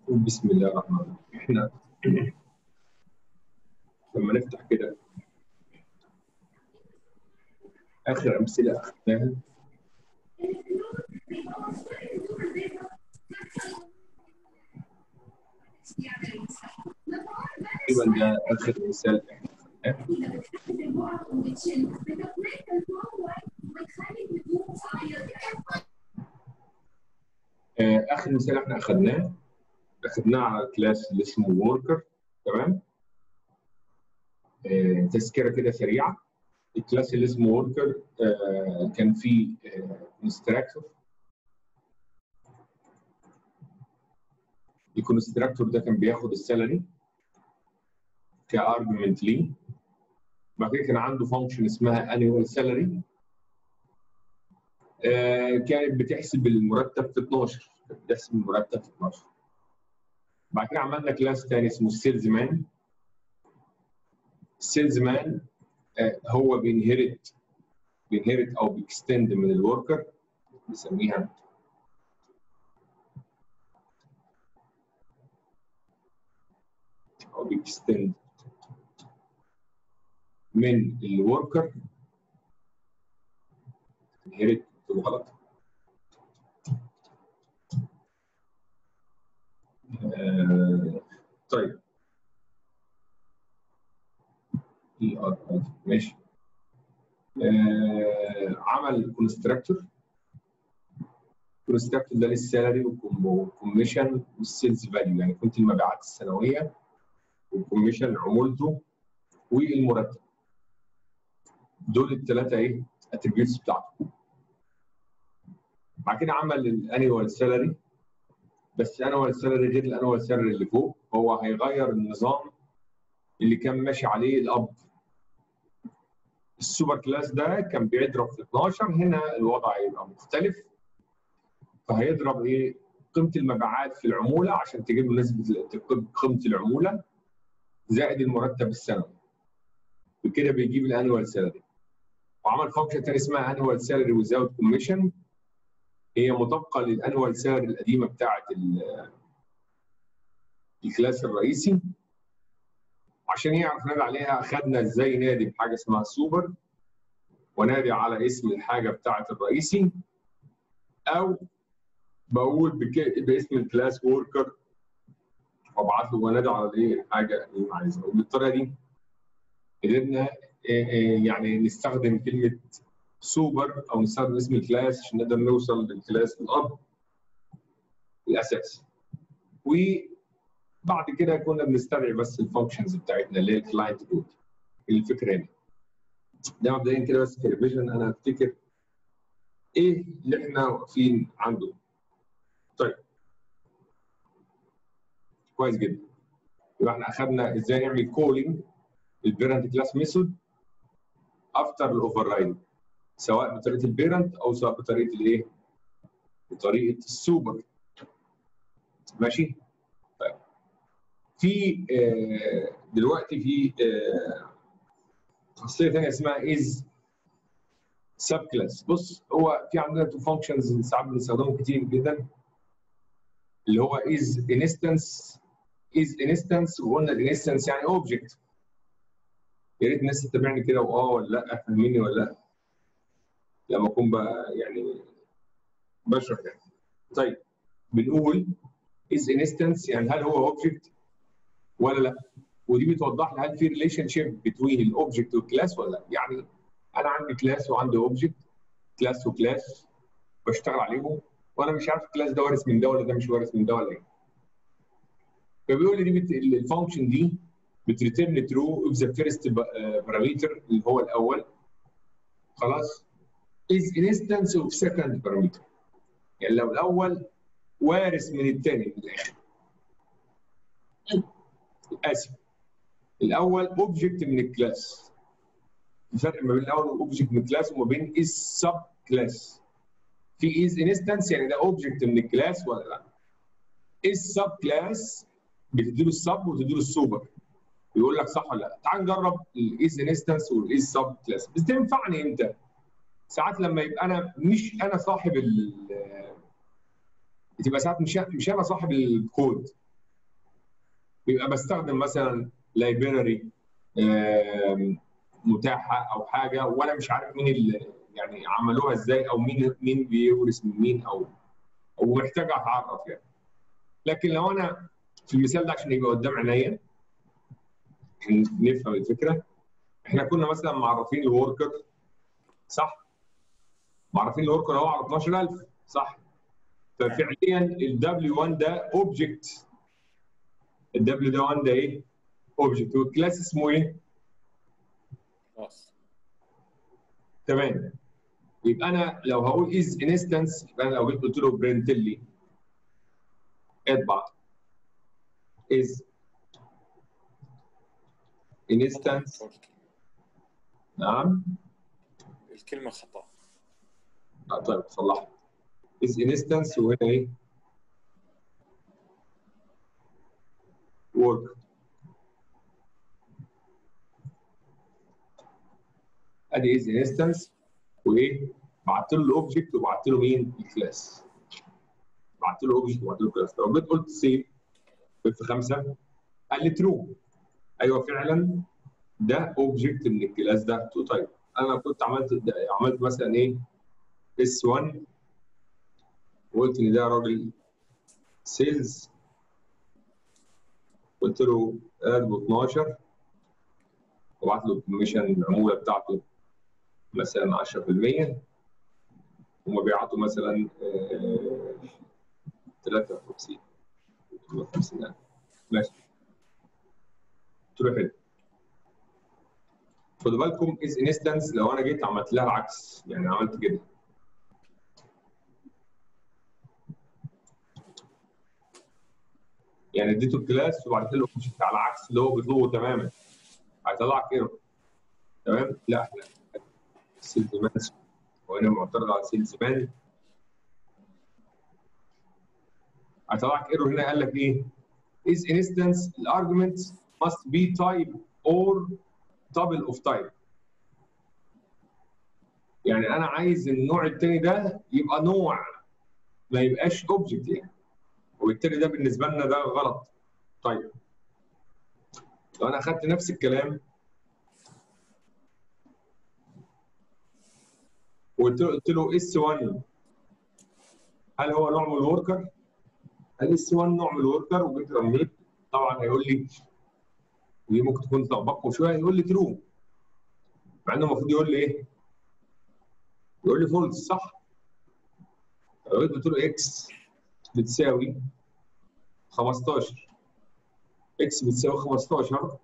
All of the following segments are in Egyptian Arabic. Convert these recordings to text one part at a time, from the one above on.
بسم الله الرحمن الرحيم احنا لما نفتح كده اخر امثله اخذناها تقريبا ده اخر مثال احنا اخذناه آه، اخر مثال احنا اخذناه اخذناه على كلاس اللي اسمه وركر تمام آه، تذكره كده سريعه الكلاس اللي اسمه وركر كان فيه انستراكتور الكونستراكتور ده كان بياخد السالري كارجمنت ليه بعد كده كان عنده فانكشن اسمها انيوال سالري كانت بتحسب المرتب في 12 كانت بتحسب المرتب في 12 بعد كده عملنا كلاس تاني اسمه السيلز مان السيلز مان هو بينهرت بينهرت او بيكستند من الوركر بنسميها او بيكستند من الوركر انهرت غلط آه طيب اي ار ماشي آه عمل كونستراكتور كونستراكتور ده للسالري والكوميشن والسيلز فاليو يعني كنت المبيعات السنويه والكوميشن عمولته والمرتب دول الثلاثه ايه اتريبيوتس بتاعته بعد كده عمل الانيوال سالري بس الانوال سالري غير الانوال سالري اللي فوق هو هيغير النظام اللي كان ماشي عليه الاب السوبر كلاس ده كان بيضرب في 12 هنا الوضع هيبقى مختلف فهيضرب ايه قيمه المبيعات في العموله عشان تجيب له نسبه قيمه العموله زائد المرتب السنوي بكده بيجيب الانوال سالري وعمل فانكشن تاني اسمها انوال سالري ويزاوت كوميشن هي مطابقه للانوال سالري القديمه بتاعه الكلاس الرئيسي عشان يعرف نادي عليها اخذنا ازاي نادي بحاجه اسمها سوبر ونادي على اسم الحاجه بتاعه الرئيسي او بقول بك... باسم الكلاس وركر وابعت له ونادي على ايه الحاجه اللي انا عايزها وبالطريقه دي قدرنا يعني نستخدم كلمه سوبر او نستخدم اسم الكلاس عشان نقدر نوصل للكلاس الاب الاساسي وبعد كده كنا بنستدعي بس الفانكشنز بتاعتنا اللي هي الكلاينت كود الفكره هنا ده مبدئيا كده بس كريفيجن انا افتكر ايه اللي احنا واقفين عنده طيب كويس جدا يبقى احنا اخذنا ازاي نعمل كولينج البيرنت كلاس ميثود افتر الاوفر رايدنج سواء بطريقه البيرنت او سواء بطريقه الايه؟ بطريقه السوبر ماشي؟ طيب في آه دلوقتي في آه خاصيه ثانيه اسمها از سب كلاس بص هو في عندنا تو فانكشنز ساعات بنستخدمهم كتير جدا اللي هو از انستنس از انستنس وقلنا الانستنس يعني اوبجكت يا ريت الناس تتابعني كده واه ولا لا فاهميني ولا لا لما اكون بقى يعني بشرح يعني طيب بنقول از انستنس يعني هل هو اوبجكت ولا لا ودي بتوضح لي هل في ريليشن شيب بين الاوبجكت والكلاس ولا لا يعني انا عندي كلاس وعندي اوبجكت كلاس وكلاس بشتغل عليهم وانا مش عارف الكلاس ده وارث من ده ولا ده مش وارث من ده ولا ايه فبيقول لي دي بت... الفانكشن دي بتريتيرن ترو اف ذا فيرست بارامتر اللي هو الاول خلاص is an instance of second parameter يعني لو الاول وارث من الثاني من الاخر اسف الاول اوبجكت من الكلاس الفرق ما بين الاول اوبجكت من الكلاس وما بين is sub كلاس في is instance يعني ده اوبجكت من الكلاس ولا لا is sub كلاس بتديله السب وتديله السوبر يقول لك صح ولا لا تعال نجرب الايز انستنس والايز سب كلاس بس تنفعني امتى؟ ساعات لما يبقى انا مش انا صاحب ال بتبقى ساعات مش مش انا صاحب الكود بيبقى بستخدم مثلا لايبراري متاحه او حاجه وانا مش عارف مين اللي يعني عملوها ازاي او مين مين بيورث من مين او او محتاج اتعرف يعني لكن لو انا في المثال ده عشان يبقى قدام عينيا نفهم الفكره احنا كنا مثلا معرفين الوركر صح؟ معرفين الوركر هو على 12000 صح؟ ففعليا ال W1 ده اوبجكت ال W ده 1 ده ايه؟ اوبجكت والكلاس اسمه ايه؟ خلاص تمام يبقى انا لو هقول از انستنس يبقى انا لو جيت قلت له برنت لي اطبع از انستنس نعم الكلمة خطأ آه طيب صلحت از انستنس وهنا ايه work ادي از انستنس وايه بعت له الاوبجكت وبعت له مين الكلاس بعت له اوبجكت وبعت له كلاس لو جيت قلت سيف في خمسه قال لي ترو ايوه فعلا ده اوبجكت من الكلاس ده تو طيب انا كنت عملت عملت مثلا ايه اس 1 وقلت ان ده راجل سيلز قلت له ادب 12 وبعت له الكوميشن العموله بتاعته مثلا 10% ومبيعاته مثلا آه، 53 50000 ماشي قلت له حلو خدوا بالكم از انستنس لو انا جيت عملت لها العكس يعني عملت كده يعني اديته الكلاس وبعت له اوبجكت على عكس اللي هو بيطلبه تماما هيطلع لك ايرور تمام لا احنا سيلز مان وهنا معترض على سيلز مان هيطلع لك ايرور هنا قال لك ايه is instance الارجمنت must be type or double of type يعني انا عايز النوع الثاني ده يبقى نوع ما يبقاش اوبجكت يعني وبالتالي ده بالنسبه لنا ده غلط طيب لو انا اخدت نفس الكلام وقلت له قلت له اس 1 هل هو نوع من الوركر؟ قال اس 1 نوع من الوركر وجيت رميت طبعا هيقول لي ودي ممكن تكون تلخبطكم شويه يقول لي ترو مع انه المفروض يقول لي ايه؟ يقول لي فولس صح؟ لو جيت قلت له اكس بتساوي 15 اكس بتساوي 15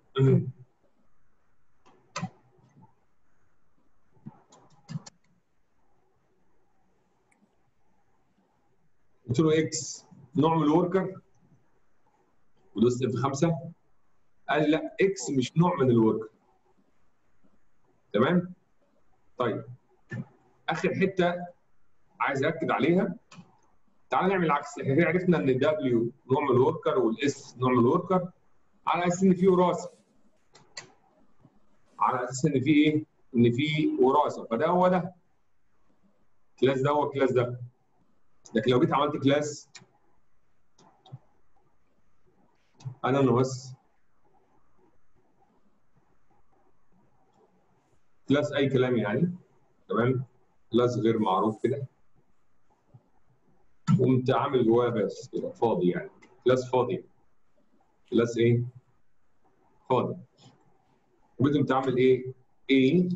قلت له اكس نوع من الوركر ودوست في خمسه قال لا اكس مش نوع من الوركر تمام طيب اخر حته عايز اكد عليها تعال نعمل العكس احنا كده عرفنا ان الدبليو نوع من الوركر والاس نوع من الوركر على اساس ان في وراثه على اساس ان في ايه؟ ان في وراثه فده هو ده الكلاس ده هو الكلاس ده لكن لو جيت عملت كلاس انا انه بس كلاس اي كلام يعني تمام كلاس غير معروف كده قمت عامل جواه بس كده فاضي يعني كلاس فاضي كلاس ايه؟ فاضي وجيت قمت عامل ايه؟ A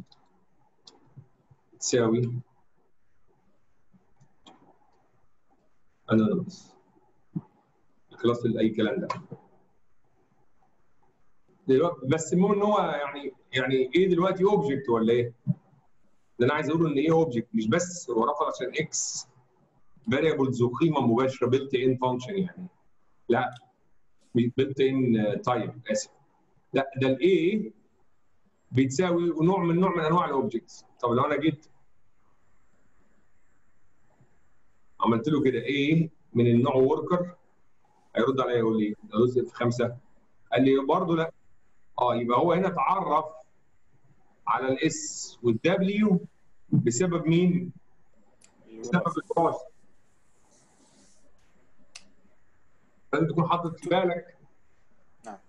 تساوي انونيمس الكلاس اللي اي كلام ده دلوقتي بس المهم ان هو يعني يعني ايه دلوقتي اوبجكت ولا ايه؟ اللي انا عايز اقوله ان ايه اوبجكت مش بس هو رفض عشان اكس فاريبل ذو قيمه مباشره بيلت ان فانكشن يعني لا بيلت ان تايب اسف لا ده الاي بتساوي نوع من نوع من انواع الاوبجكتس طب لو انا جيت عملت له كده ايه من النوع وركر هيرد عليا يقول لي ده جزء في خمسه قال لي برضه لا اه يبقى هو هنا اتعرف على الاس والدبليو بسبب مين؟ بسبب الوراثه لازم تكون حاطط في بالك نعم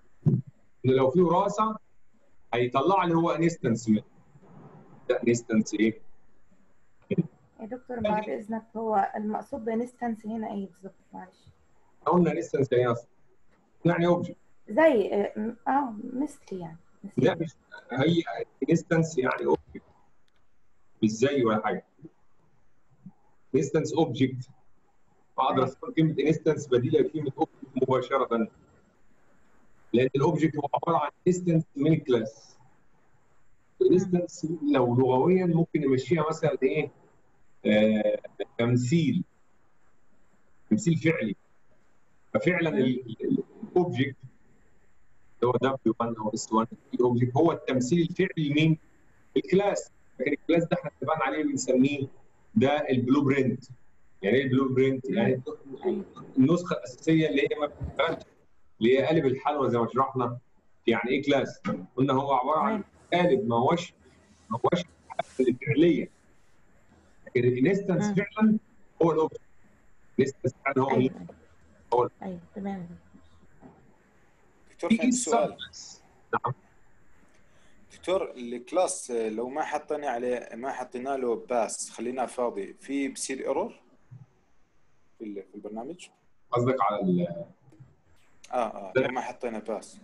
ان لو في وراثه هيطلع لي هو انستنس من ده انستنس ايه؟ يا دكتور بعد اذنك هو المقصود بانستنس هنا ايه بالظبط معلش قلنا انستنس ايه اصلا؟ يعني اوبجكت زي اه آه، مثل يعني مثل. لا مش هي انستنس يعني اوبجكت مش زي ولا حاجه انستنس اوبجكت اقدر استخدم كلمه انستنس بديله لكلمه اوبجكت مباشره لان الاوبجكت هو عباره عن انستنس من الكلاس الانستنس لو لغويا ممكن نمشيها مثلا ايه آه تمثيل تمثيل فعلي ففعلا الاوبجكت اللي هو W1 او S1 الاوبجكت هو التمثيل الفعلي لمين؟ الكلاس لكن الكلاس ده احنا اتفقنا عليه بنسميه ده البلو برنت يعني ايه البلو برنت؟ يعني النسخه الاساسيه اللي هي ما بتشتغلش اللي هي قالب الحلوى زي ما شرحنا يعني ايه كلاس؟ قلنا هو عباره عن قالب ما هوش ما هوش الحاجة الفعليه لكن الانستنس مم. فعلا هو الاوبجكت الانستنس فعلا هو مين؟ ايوه هو ايوه تمام دكتور في في عندي سؤال subclass. نعم دكتور الكلاس لو ما حطينا عليه ما حطينا له باس خليناه فاضي في بصير ايرور في ال- في البرنامج قصدك على ال- اه اه لو ما حطينا باس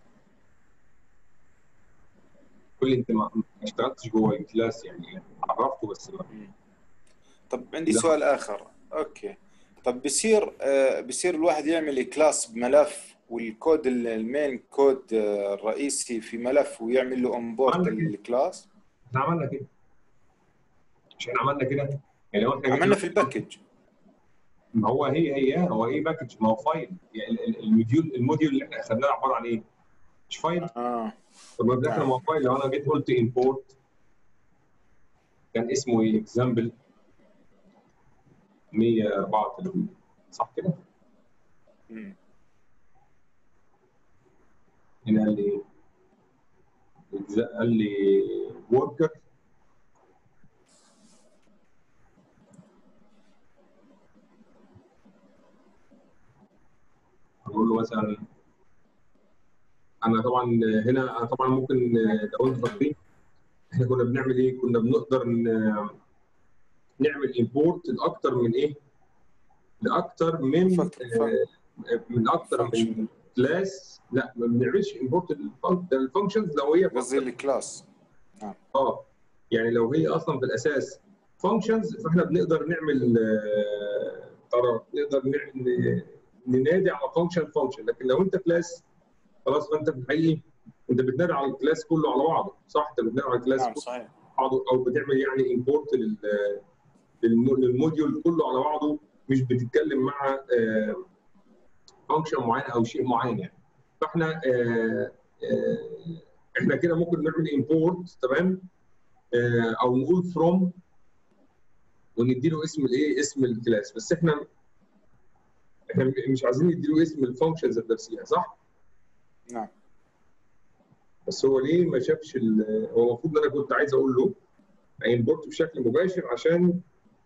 كل انت ما ما اشتغلتش جوه الكلاس يعني عرفته بس ما طب عندي لا. سؤال اخر اوكي طب بصير آه بصير الواحد يعمل كلاس بملف والكود ال- المين كود آه، الرئيسي في ملف ويعمل له امبورت عندك. الكلاس احنا عملنا كده مش احنا عملنا كده يعني لو احنا عملنا في الباكج ما هو هي هي هو ايه باكج ما هو فايل يعني ال- ال- الموديول الموديول اللي احنا اخذناه عباره عن ايه؟ مش فايل اه طب ما احنا نعم. ما هو فايل لو انا جيت قلت امبورت كان اسمه ايه؟ اكزامبل 134 صح كده؟ مم. هنا قال لي ايه؟ إجزاء- قال لي وركر هنقول له مثلا انا طبعا هنا انا طبعا ممكن لو انتوا فاكرين احنا كنا بنعمل ايه؟ كنا بنقدر ن- نعمل امبورت لاكتر من ايه؟ لاكتر من فك- فك- آه، من اكتر من function. كلاس لا ما بنعملش امبورت الفانكشنز لو هي قصدي الكلاس اه يعني لو هي اصلا في الاساس فانكشنز فاحنا بنقدر نعمل آه، ترى نقدر نع- ن- ننادي على فانكشن فانكشن لكن لو انت كلاس خلاص فانت في الحقيقه انت بتنادي على الكلاس كله على بعضه صح انت بتنادي على الكلاس نعم كله صحيح على بعضه او بتعمل يعني امبورت للموديول كله على بعضه مش بتتكلم مع فانكشن معين او شيء معين يعني فاحنا آه، آه، احنا كده ممكن نعمل امبورت تمام آه، او نقول فروم ونديله اسم الايه اسم الكلاس بس احنا احنا مش عايزين نديله اسم الفانكشن ذات نفسها صح؟ نعم بس هو ليه ما شافش ال- هو المفروض ان انا كنت عايز اقول له امبورت بشكل مباشر عشان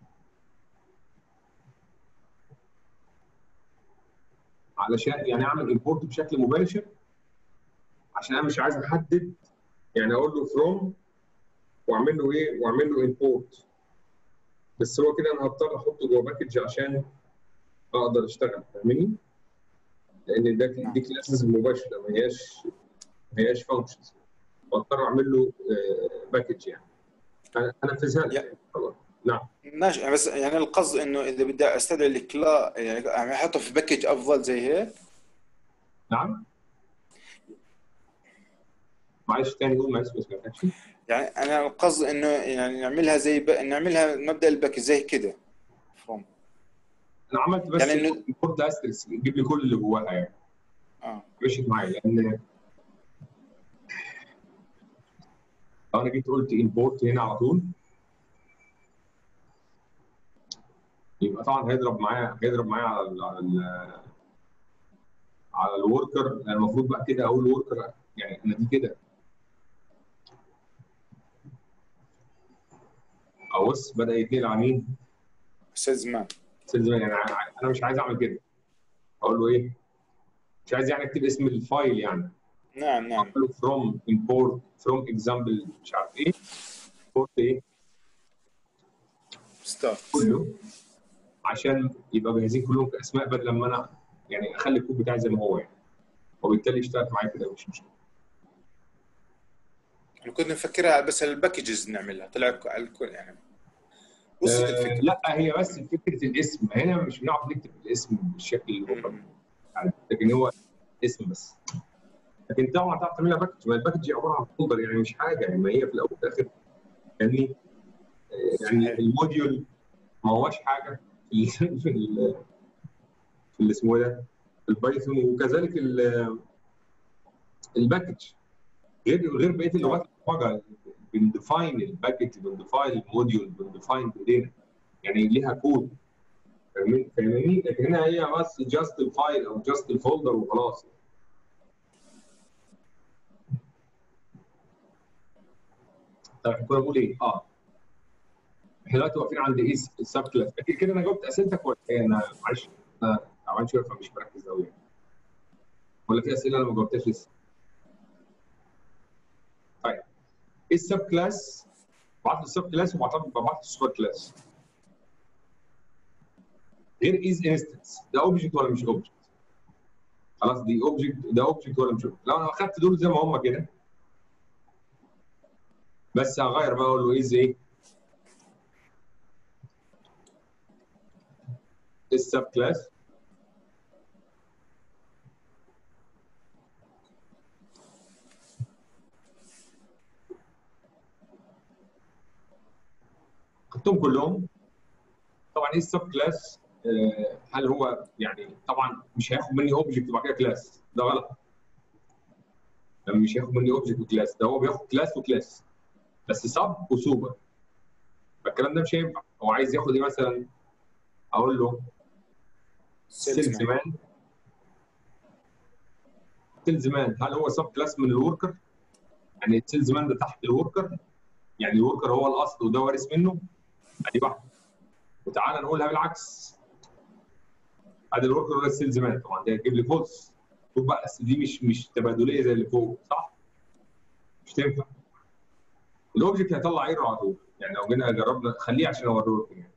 علشان يعني اعمل امبورت بشكل مباشر عشان انا مش عايز احدد يعني اقول له فروم واعمل له ايه واعمل له امبورت بس هو كده انا هضطر احطه جوه باكج عشان اقدر اشتغل فاهمني؟ لان ده دي كلاسز مباشره ما هياش ما هياش فانكشنز بضطر اعمل له باكج يعني انا انفذها لك يا. خلاص نعم ماشي بس يعني القصد انه اذا بدي استدعي الكلا يعني يعني احطه في باكج افضل زي هيك نعم معلش تاني قول معلش ما سمعتكش يعني انا القصد انه يعني نعملها زي ب... نعملها مبدا الباكج زي كده فروم انا عملت بس يعني إنه- امبورت استرس جيب لي كل اللي جواها يعني اه مشيت معايا لان لو انا جيت قلت امبورت هنا على طول يبقى طبعا هيضرب معايا هيضرب معايا على ال على ال على الوركر يعني المفروض بقى كده اقول وركر يعني انا دي كده ابص بدا يتنقل على مين؟ استاذ زمان استاذ زمان يعني انا مش عايز اعمل كده اقول له ايه؟ مش عايز يعني اكتب اسم الفايل يعني نعم نعم عملوا from import from example مش عارف ايه import ايه ستارت كله عشان يبقى جاهزين كلهم كاسماء بدل لما انا يعني اخلي الكود بتاعي زي ما هو يعني وبالتالي اشتغلت معايا كده مش مشكله احنا كنا نفكرها بس الباكجز نعملها طلع على الكل يعني وصلت آه الفكره لا هي بس فكره الاسم هنا مش بنعرف نكتب الاسم بالشكل اللي هو مم. عارف، لكن هو اسم بس لكن طبعا تعرف تعملها باكج ما الباكج دي عباره عن فولدر يعني مش حاجه يعني ما هي في الاول وفي الاخر يعني آه، يعني صحيح. الموديول ما هوش حاجه في ال في ال في اللي اسمه إيه ده في البايثون وكذلك ال- الباكج غير غير بقيه اللغات البرمجه بنديفاين الباكج بنديفاين الموديول بنديفاين بايدينا يعني ليها كود فاهمين فاهمني لكن هنا هي بس جاست الفايل او جاست الفولدر وخلاص طيب كنا بنقول ايه؟ اه احنا دلوقتي واقفين عند ايه السب كلاس اكيد كده انا جاوبت اسئلتك ولا ايه انا معلش انا تعبان شويه فمش مركز قوي يعني. ولا في اسئله انا ما جاوبتهاش لسه طيب ايه السب كلاس؟ بعت له السب كلاس وبعت له السوبر كلاس غير از انستنس ده اوبجكت ولا مش اوبجكت خلاص دي اوبجكت ده اوبجكت ولا مش اوبجكت لو انا اخدت دول زي ما هم كده بس هغير بقى اقول له از ايه السب كلاس خدتهم كلهم طبعا ايه السب كلاس آه، هل هو يعني طبعا مش هياخد مني اوبجكت وبعد كده كلاس ده غلط لما مش هياخد مني اوبجكت وكلاس ده هو بياخد كلاس وكلاس بس سب وسوبر فالكلام ده مش هينفع هو عايز ياخد ايه مثلا اقول له سيلز مان سيلز مان هل هو سب كلاس من الوركر؟ يعني السيلز مان ده تحت الوركر يعني الوركر هو الاصل وده وارث منه ادي واحده وتعالى نقولها بالعكس ادي الوركر وده السيلز مان طبعا ده هيجيب لي فولس شوف بقى أصل دي مش مش تبادليه زي اللي فوق صح؟ مش تنفع الاوبجكت هيطلع ايرور على طول يعني لو جينا جربنا خليه عشان اوريه لكم يعني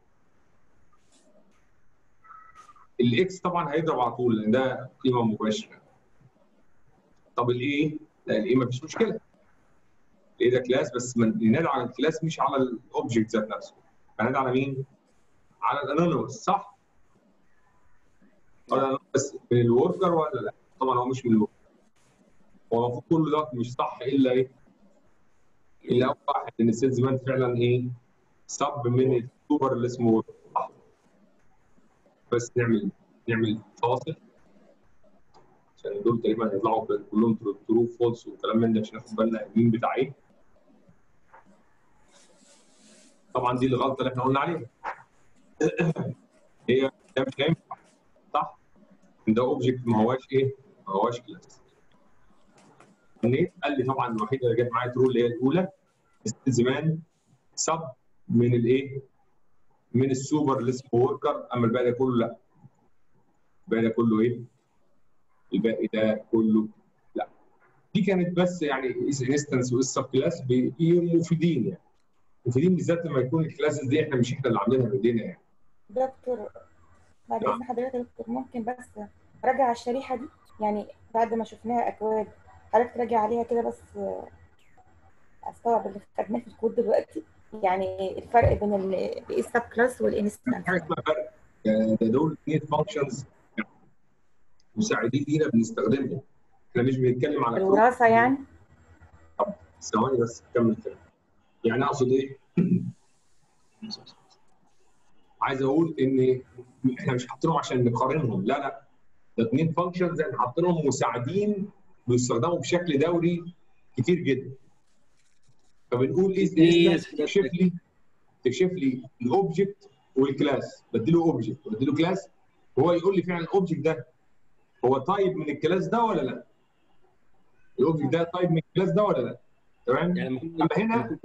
الاكس طبعا هيضرب على طول لان ده قيمه مباشره طب الايه؟ لا الايه مفيش مشكله الايه ده كلاس بس من ينادى على الكلاس مش على الاوبجكت ذات نفسه هنادى على مين؟ على الانونيموس صح؟ ولا بس من الوركر ولا لا؟ طبعا هو مش من الوركر هو المفروض كل ده مش صح الا ايه؟ الا اول واحد ان السيلز مان فعلا ايه؟ سب من السوبر اللي اسمه وركر صح؟ بس نعمل نعمل فاصل عشان دول تقريبا هيطلعوا كلهم ترو فولس وكلام من ده عشان ناخد بالنا مين بتاع ايه طبعا دي الغلطه اللي احنا قلنا عليها هي ده مش هينفع صح ده اوبجكت ما هواش ايه ما هواش كلاس النيت قال لي طبعا الوحيده اللي جت معايا ترو اللي هي الاولى زمان سب من الايه من السوبر اللي اسمه وركر اما الباقي ده كله لا الباقي ده كله ايه الباقي ده كله لا دي كانت بس يعني اس انستنس واس سب كلاس مفيدين يعني مفيدين بالذات لما يكون الكلاسز دي احنا مش احنا اللي عاملينها بايدينا يعني دكتور بعد اذن حضرتك يا دكتور ممكن بس راجع الشريحه دي يعني بعد ما شفناها اكواد حضرتك تراجع عليها كده بس استوعب اللي خدناه في الكود دلوقتي يعني الفرق بين الايه سب كلاس والانستنس حاجه اسمها فرق يعني ده دول اثنين فانكشنز مساعدين لينا بنستخدمهم احنا مش بنتكلم على الوراثه يعني طب ثواني بس كمل كده يعني اقصد ايه؟ عايز اقول ان احنا مش حاطينهم عشان نقارنهم لا لا ده اثنين فانكشنز احنا حاطينهم مساعدين بيستخدموا بشكل دوري كتير جدا فبنقول ايه تكشف لي تكشف لي الاوبجكت والكلاس بديله اوبجكت بديله كلاس وهو يقول لي فعلا الاوبجكت ده هو تايب من الكلاس ده ولا لا؟ الاوبجكت ده تايب من الكلاس ده ولا لا؟ تمام؟ يعني اما هنا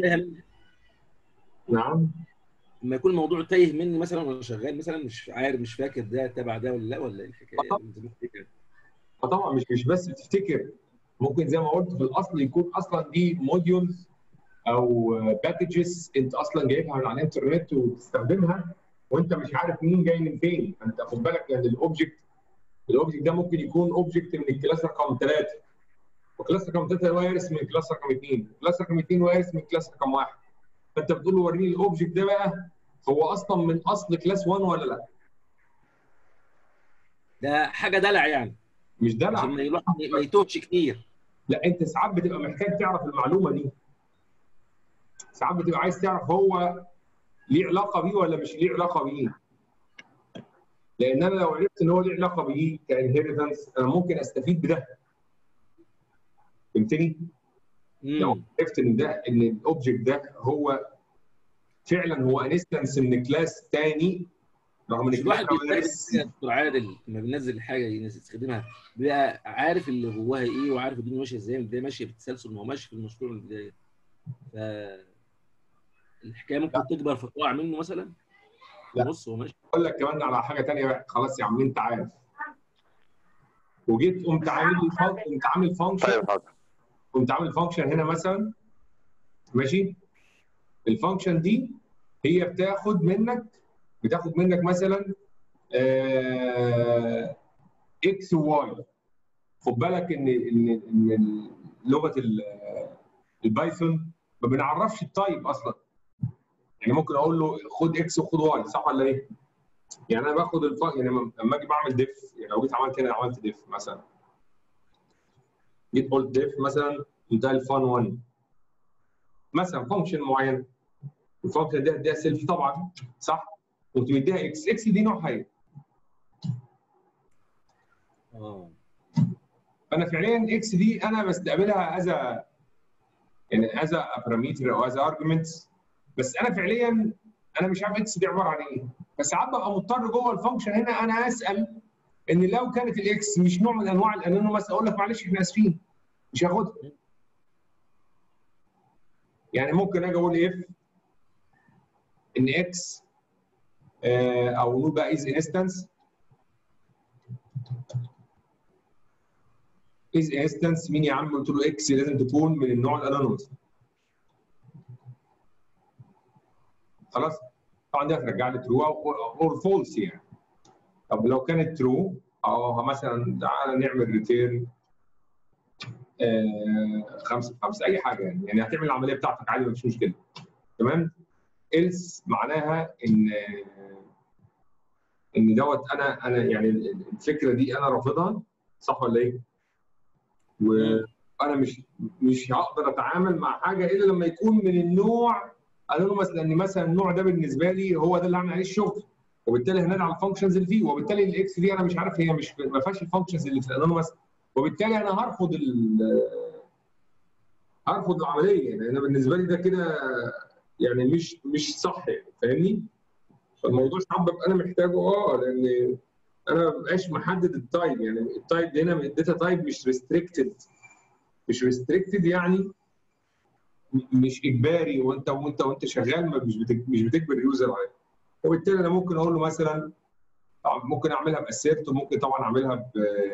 نعم لما يكون الموضوع تايه مني مثلا وانا شغال مثلا مش عارف مش فاكر ده تبع ده ولا لا ولا ايه الحكايه طبعا مش مش بس بتفتكر ممكن زي ما قلت في الاصل يكون اصلا دي موديولز او باكجز انت اصلا جايبها من على الانترنت وتستخدمها وانت مش عارف مين جاي من فين فانت خد بالك ان الاوبجكت الاوبجكت ده ممكن يكون اوبجكت من الكلاس رقم ثلاثه وكلاس رقم ثلاثه وارث من كلاس رقم اثنين كلاس رقم اثنين وارث من كلاس رقم واحد فانت بتقول له وريني الاوبجكت ده بقى هو اصلا من اصل كلاس 1 ولا لا؟ ده حاجه دلع يعني مش ده عشان لا ما يروح ما يتوهش كتير لا انت ساعات بتبقى محتاج تعرف المعلومه دي ساعات بتبقى عايز تعرف هو ليه علاقه بيه ولا مش ليه علاقه بيه لان انا لو عرفت ان هو ليه علاقه بيه كانهيرتنس انا ممكن استفيد بده فهمتني؟ لو مم. عرفت ان ده ان الاوبجكت ده هو فعلا هو انستنس من كلاس تاني رغم ان مش الواحد الكلاس بيستخدم وارث حاجة يا دكتور عادل لما بينزل حاجه يستخدمها بيبقى عارف اللي جواها ايه وعارف الدنيا ماشيه ازاي البدايه ماشيه بالتسلسل ما هو ماشي في المشروع من البدايه ف الحكايه ممكن تكبر فتقع منه مثلا لا. بص هو ماشي اقول لك كمان على حاجه تانيه بقى خلاص يا عم انت عارف وجيت قمت عامل لي فان- قمت عامل فانكشن طيب حاضر قمت عامل فانكشن هنا مثلا ماشي الفانكشن دي هي بتاخد منك بتاخد منك مثلا اكس وواي خد بالك ان ان ان لغه ال- البايثون ما بنعرفش التايب اصلا يعني ممكن اقول له خد اكس وخد واي صح ولا ايه؟ يعني انا باخد الف... يعني لما اجي بعمل ديف يعني لو جيت عملت هنا عملت ديف مثلا جيت قلت ديف مثلا انتهى الفان 1 مثلا فانكشن معين الفانكشن ده ده سيلف طبعا صح؟ كنت مديها اكس اكس دي نوعها ايه؟ اه فانا فعليا اكس دي انا بستقبلها از يعني از بارامتر او از ارجيومنتس بس انا فعليا انا مش عارف اكس دي عباره عن ايه فساعات ببقى مضطر جوه الفانكشن هنا انا اسال ان لو كانت الاكس مش نوع من انواع الانونيمس اقول لك معلش احنا اسفين مش هاخدها يعني ممكن اجي اقول اف ان اكس او نقول بقى از انستنس از انستنس مين يا عم قلت له اكس لازم تكون من النوع الانونيمس خلاص طبعا دي هترجع لي ترو اور فولس يعني طب لو كانت ترو او مثلا تعالى نعمل ريتيرن خمسة خمسة أي حاجة يعني يعني هتعمل العملية بتاعتك عادي مفيش مشكلة تمام إلس معناها إن إن دوت أنا أنا يعني الفكرة دي أنا رافضها صح ولا إيه؟ وانا مش مش هقدر اتعامل مع حاجه الا لما يكون من النوع انونيمس لان مثلا النوع ده بالنسبه لي هو ده اللي هعمل عليه الشغل وبالتالي هنادي على الفانكشنز اللي فيه وبالتالي الاكس دي انا مش عارف هي مش ما فيهاش الفانكشنز اللي في الانونيمس وبالتالي انا هرفض هرفض العمليه يعني انا بالنسبه لي ده كده يعني مش مش صح يعني فاهمني؟ فالموضوع ساعات ببقى انا محتاجه اه لان انا ما ببقاش محدد التايب يعني التايب هنا الداتا تايب مش ريستريكتد مش ريستريكتد يعني مش اجباري وانت وانت وانت شغال مش مش بتجبر اليوزر عليه وبالتالي انا ممكن اقول له مثلا ممكن اعملها باسيرت وممكن طبعا اعملها ب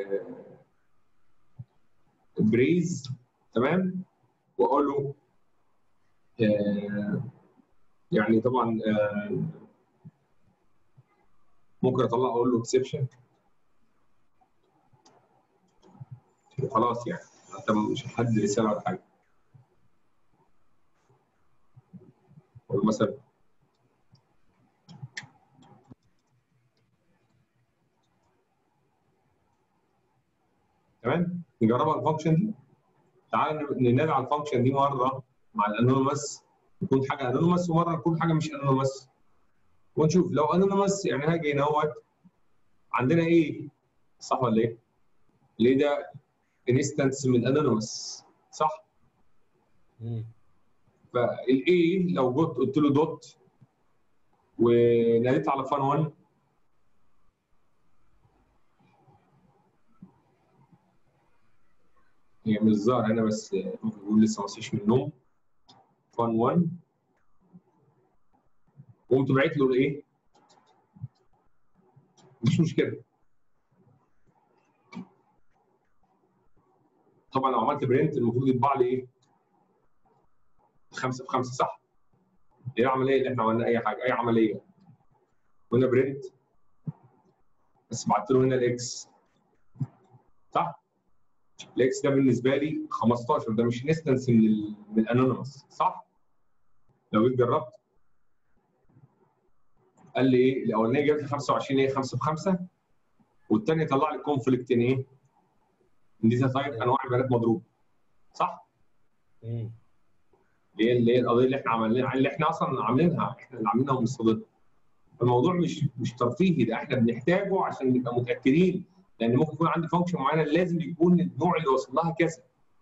بريز تمام واقول له آه يعني طبعا آه ممكن اطلع اقول له اكسبشن وخلاص يعني انت مش هحدد رساله ولا حاجه اقول مثلا تمام نجربها الفانكشن دي تعال ننادي على الفانكشن دي مره مع الانونيمس يكون حاجه انونيمس ومره يكون حاجه مش انونيمس ونشوف لو انونيمس يعني هاجي هنا اهوت عندنا ايه صح ولا ايه؟ ليه ده انستنس من انونيمس صح؟ فالاي لو جيت قلت له دوت وناديت على فان 1 هي مش ظاهر هنا بس ممكن يقول لسه ما صحيش من النوم فان 1 وقمت باعت له الايه؟ مش مشكله طبعا لو عملت برنت المفروض يطبع لي ايه؟ خمسه في خمسه صح؟ ايه العمليه اللي احنا عملنا اي حاجه اي عمليه قلنا برنت بس بعت له هنا الاكس صح؟ الاكس ده بالنسبه لي 15 ده مش انستنس من ال من الانونيمس صح؟ لو جيت جربت قال لي ايه الاولانيه جابت لي 25 ايه 5 في 5 والثانيه طلع لي كونفليكت ان ايه؟ ان دي تايب انواع البيانات مضروب صح؟ مم. اللي هي اللي هي القضيه اللي احنا عملناها اللي احنا اصلا عاملينها احنا اللي عاملينها ومصطدمين الموضوع مش مش ترفيهي ده احنا بنحتاجه عشان نبقى متاكدين لان ممكن يكون عندي فانكشن معينه لازم يكون النوع اللي وصل لها كذا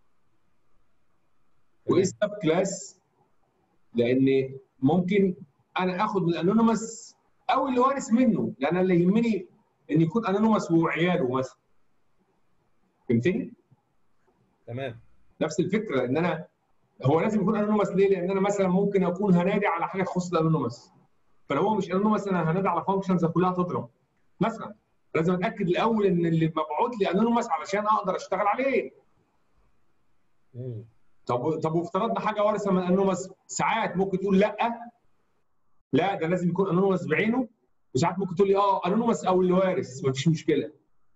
وايه السب كلاس لان ممكن انا اخد من الانونيمس او اللي وارث منه لان اللي يهمني ان يكون انونيمس وعياله مثلا فهمتني؟ تمام نفس الفكره ان انا هو لازم يكون انونيمس ليه؟ لان انا مثلا ممكن اكون هنادي على حاجه تخص الانونيمس فلو هو مش انونيمس انا هنادي على فانكشنز كلها تضرب مثلا لازم اتاكد الاول ان اللي مبعوث لي انونيمس علشان اقدر اشتغل عليه مم. طب طب وافترضنا حاجه وارثه من انونيمس ساعات ممكن تقول لا لا ده لازم يكون انونيمس بعينه وساعات ممكن تقول لي اه انونيمس او اللي وارث مفيش مشكله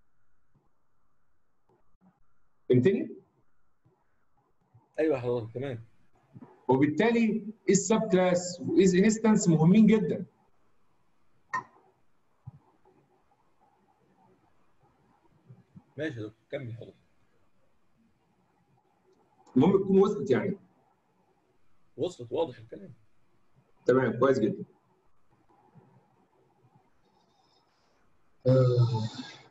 فهمتني؟ ايوه حضرتك تمام وبالتالي السب كلاس وايز انستنس مهمين جدا ماشي يا دكتور كمل حضرتك المهم تكون وصلت يعني وصلت واضح الكلام تمام كويس جدا آه.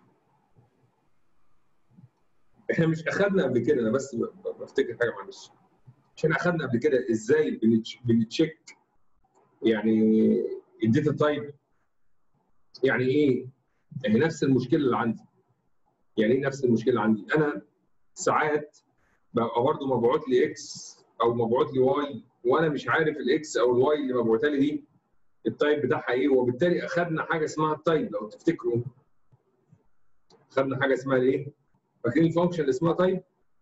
احنا مش اخذنا قبل كده انا بس ب- ب- بفتكر حاجه معلش عشان اخذنا قبل كده ازاي بنتش- بنتشيك يعني الداتا تايب يعني ايه؟ يعني نفس المشكله اللي عندي يعني ايه نفس المشكله اللي عندي؟ انا ساعات ببقى برضه مبعوت لي اكس او مبعوت لي واي وانا مش عارف الاكس او الواي اللي مبعوته لي دي التايب بتاعها ايه وبالتالي اخذنا حاجه اسمها التايب لو تفتكروا اخذنا حاجه اسمها ايه؟ فاكرين الفانكشن اللي اسمها تايب؟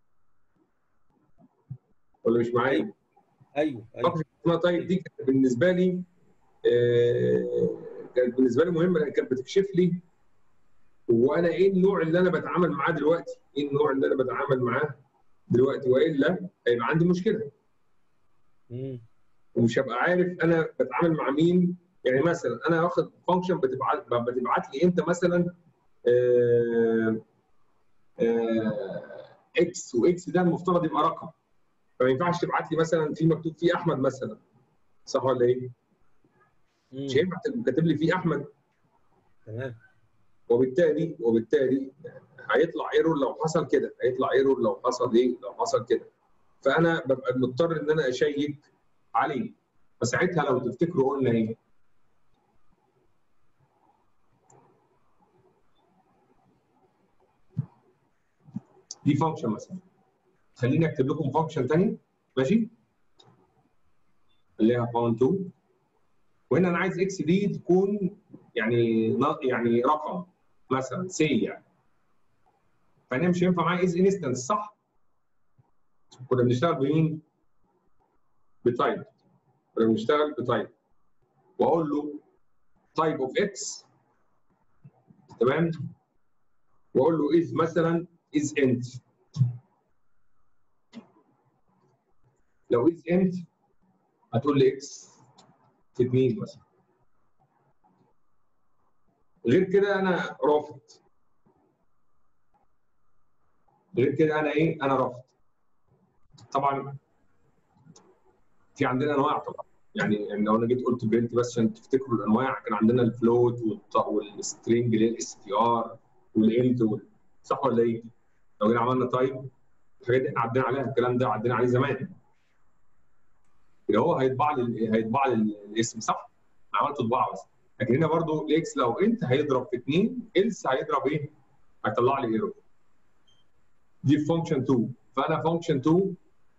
ولا مش معايا؟ ايوه ايوه فانكشن اسمها تايب دي كانت بالنسبه لي آه، كانت بالنسبه لي مهمه لان كانت بتكشف لي هو انا ايه النوع اللي انا بتعامل معاه دلوقتي؟ ايه النوع اللي انا بتعامل معاه دلوقتي والا هيبقى عندي مشكله مم. ومش هبقى عارف انا بتعامل مع مين يعني مثلا انا واخد فانكشن بتبعت بتبعت لي انت مثلا آه، آه، اكس واكس ده المفترض يبقى رقم فما ينفعش تبعت لي مثلا في مكتوب فيه احمد مثلا صح ولا ايه؟ مم. مش هينفع تبقى كاتب لي فيه احمد تمام وبالتالي وبالتالي هيطلع ايرور لو حصل كده هيطلع ايرور لو حصل ايه لو حصل كده فانا ببقى مضطر ان انا اشيك عليه فساعتها لو تفتكروا قلنا ايه دي فانكشن مثلا خليني اكتب لكم فانكشن ثاني ماشي خليها فاون 2 وهنا انا عايز اكس دي تكون يعني يعني رقم مثلا سي يعني فانا مش هينفع معايا از انستنس صح؟ كنا بنشتغل بمين؟ بتايب كنا بنشتغل بتايب واقول له تايب اوف اكس تمام واقول له از مثلا از انت لو از انت هتقول لي اكس في 2 مثلا غير كده انا رافض غير كده انا ايه انا رافض طبعا في عندنا انواع طبعا يعني يعني لو انا جيت قلت برنت بس عشان تفتكروا الانواع كان عندنا الفلوت والسترنج اللي هي الاس تي ار والانت صح ولا ايه؟ لو جينا عملنا تايب الحاجات دي احنا عدينا عليها الكلام ده عدينا عليه زمان اللي هو هيطبع لي هيطبع لي الاسم صح؟ عملت طباعه بس لكن هنا برضو الاكس لو انت هيضرب في 2 إلس هيضرب ايه؟ هيطلع لي ايرور دي فانكشن 2 فانا فانكشن 2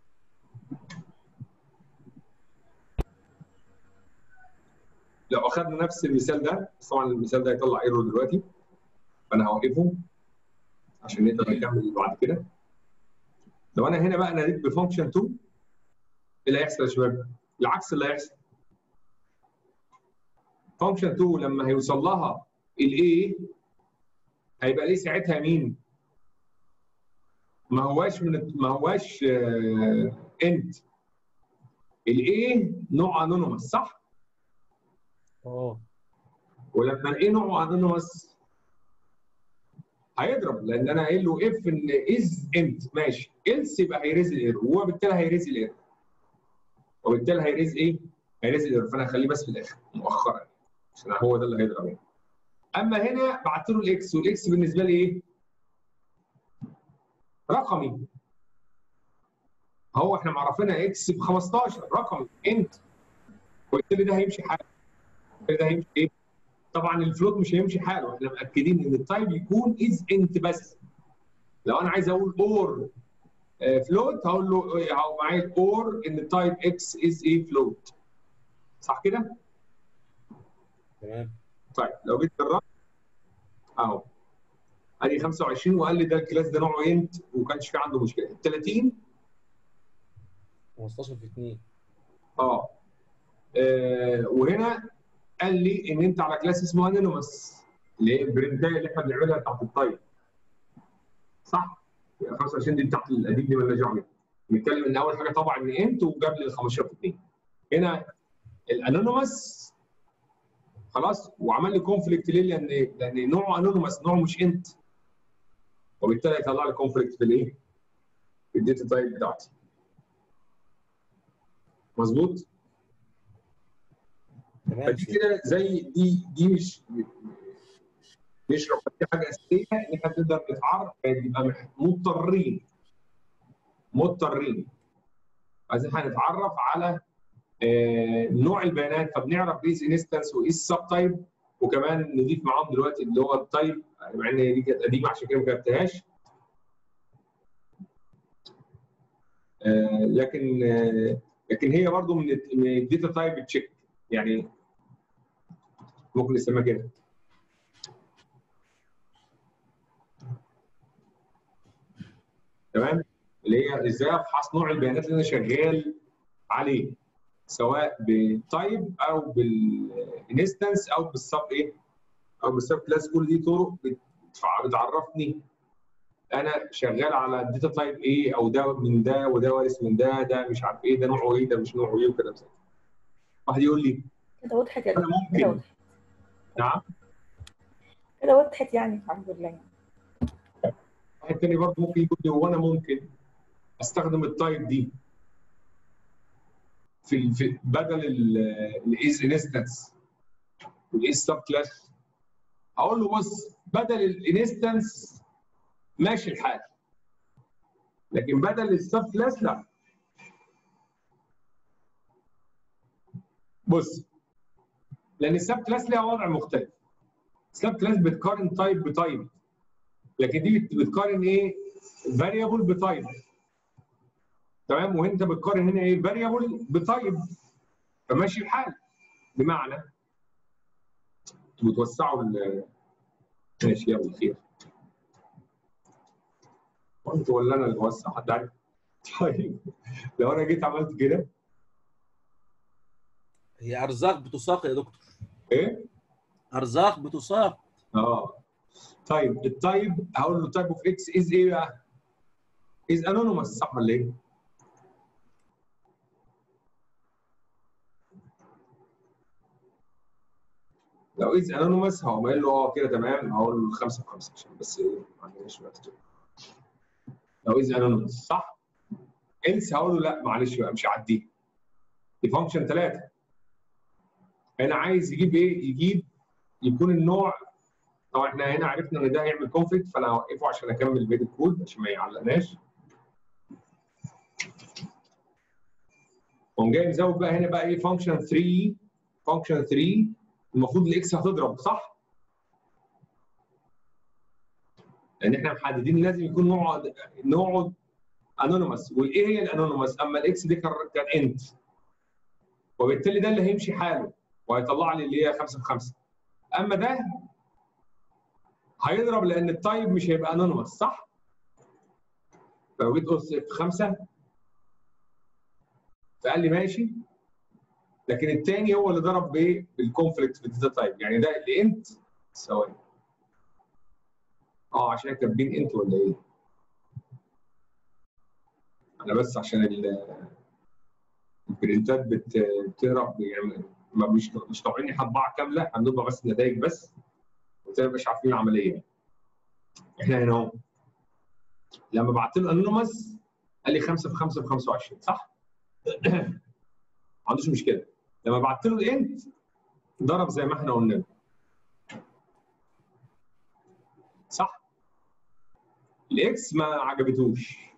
لو اخذنا نفس المثال ده بس طبعا المثال ده هيطلع ايرور دلوقتي فانا هوقفه عشان نقدر نكمل بعد كده لو انا هنا بقى ناديت بفانكشن 2 ايه اللي هيحصل يا شباب؟ العكس اللي هيحصل فانكشن 2 لما هيوصل لها الاي هيبقى ليه ساعتها مين؟ ما هواش من ما هواش انت الاي نوع انونيمس صح؟ اه ولما الاي نوع انونيمس هيضرب لان انا قايل له اف ان از انت ماشي إلس يبقى هيريز الايرور وهو بالتالي هيريز الايرور وبالتالي هيريز ايه؟ هيريز الايرور فانا هخليه بس في الاخر مؤخرا عشان هو ده اللي هيضرب يعني. اما هنا بعت له الاكس والاكس بالنسبه لي ايه؟ رقمي هو احنا معرفينها اكس ب 15 رقمي انت وبالتالي ده هيمشي حاله وبالتالي ده هيمشي ايه؟ طبعا الفلوت مش هيمشي حاله احنا مأكدين ان التايب يكون از انت بس لو انا عايز اقول اور فلوت هقول له هقول معايا اور ان التايب اكس از ايه فلوت صح كده؟ تمام طيب لو جيت جربت اهو ادي 25 وقال لي ده الكلاس ده نوعه انت وما كانش في عنده مشكله ال 30 15 في 2 اه آه، وهنا قال لي ان انت على كلاس اسمه انونيمس اللي هي البرنتايه اللي احنا بنعملها تحت الطيب صح؟ يبقى 25 دي بتاعت القديم دي مالناش دعوه بيها بنتكلم ان اول حاجه طبعا ان انت وجاب لي ال 15 في 2 هنا الانونيمس خلاص وعمل لي كونفليكت ليه؟ لان لان نوعه انونيمس نوعه مش انت وبالتالي يطلع لي كونفليكت في الايه؟ في الداتا تايب بتاعتي مظبوط؟ تمام فدي كده زي دي دي مش مش رقم دي حاجه اساسيه ان احنا نقدر نتعرف يبقى مح- مضطرين مضطرين عايزين هنتعرف على آه، نوع البيانات فبنعرف ايه انستنس وايه السب تايب وكمان نضيف معاهم دلوقتي اللي هو التايب مع ان هي دي كانت قديمه عشان كده ما كتبتهاش آه، لكن آه، لكن هي برضو من من الداتا تايب تشيك يعني ممكن نسميها كده تمام اللي هي ازاي افحص نوع البيانات اللي انا شغال عليه سواء بالتايب او بالانستنس او بالسب ايه او بالسب كلاس كل دي طرق بتف- بتعرفني انا شغال على الداتا تايب ايه او ده من ده وده وارث من ده ده مش عارف ايه ده نوعه ايه ده مش نوعه ايه وكده زي كده. واحد يقول لي كده وضحت يا انا دكتور كده ممكن وضحت نعم كده وضحت يعني الحمد لله يعني. واحد تاني برضه ممكن يقول لي هو انا ممكن استخدم التايب دي في ال- في بدل الايز انستنس والايز سب كلاس اقول له بص بدل الانستنس ماشي الحال لكن بدل السب كلاس لا بص لان السب كلاس ليها وضع مختلف السب كلاس بتقارن تايب بتايب لكن دي بت- بتقارن ايه فاريبل بتايب تمام وانت بتقارن هنا ايه فاريبل بتايب فماشي الحال بمعنى انتوا بتوسعوا ال ماشي يلا خير وانت ولا انا اللي بوسع حد عارف طيب لو انا جيت عملت كده هي ارزاق بتساق يا دكتور ايه ارزاق بتساق اه طيب التايب هقول له تايب اوف اكس از ايه بقى؟ از انونيمس صح ولا ايه؟ لو از انونيمس هقوم قايل له اه كده تمام هقول له 5 في 5 عشان بس ايه ما عندناش وقت لو از انونيمس صح؟ إلس هقول له لا معلش بقى مش هعديه دي فانكشن 3 انا عايز يجيب ايه؟ يجيب يكون النوع طبعا احنا هنا عرفنا ان ده هيعمل كونفليكت فانا هوقفه عشان اكمل بقيه الكود عشان ما يعلقناش. قوم جاي مزود بقى هنا بقى ايه فانكشن 3 فانكشن 3 المفروض الاكس هتضرب صح؟ لان احنا محددين لازم يكون نوعه نوعه انونيمس وايه هي الانونيمس؟ اما الاكس دي كان كان انت وبالتالي ده اللي هيمشي حاله وهيطلع لي اللي هي 5 في 5 اما ده هيضرب لان التايب مش هيبقى انونيمس صح؟ لو جيت قلت اف 5 فقال لي ماشي لكن الثاني هو اللي ضرب بايه؟ بالكونفليكت في الداتا تايب يعني ده الانت ثواني اه عشان كاتبين انت ولا ايه؟ انا بس عشان ال- البرنتات بت- بتقرا يعني ما مش مش طالعين هطبعه كامله هنطبع بس النتائج بس وتبقى مش عارفين العمليه احنا هنا اهو لما بعت له انونيمس قال لي 5 في 5 في 25 صح؟ ما عندوش مشكله لما بعت له الانت ضرب زي ما احنا قلنا صح؟ الاكس ما عجبتوش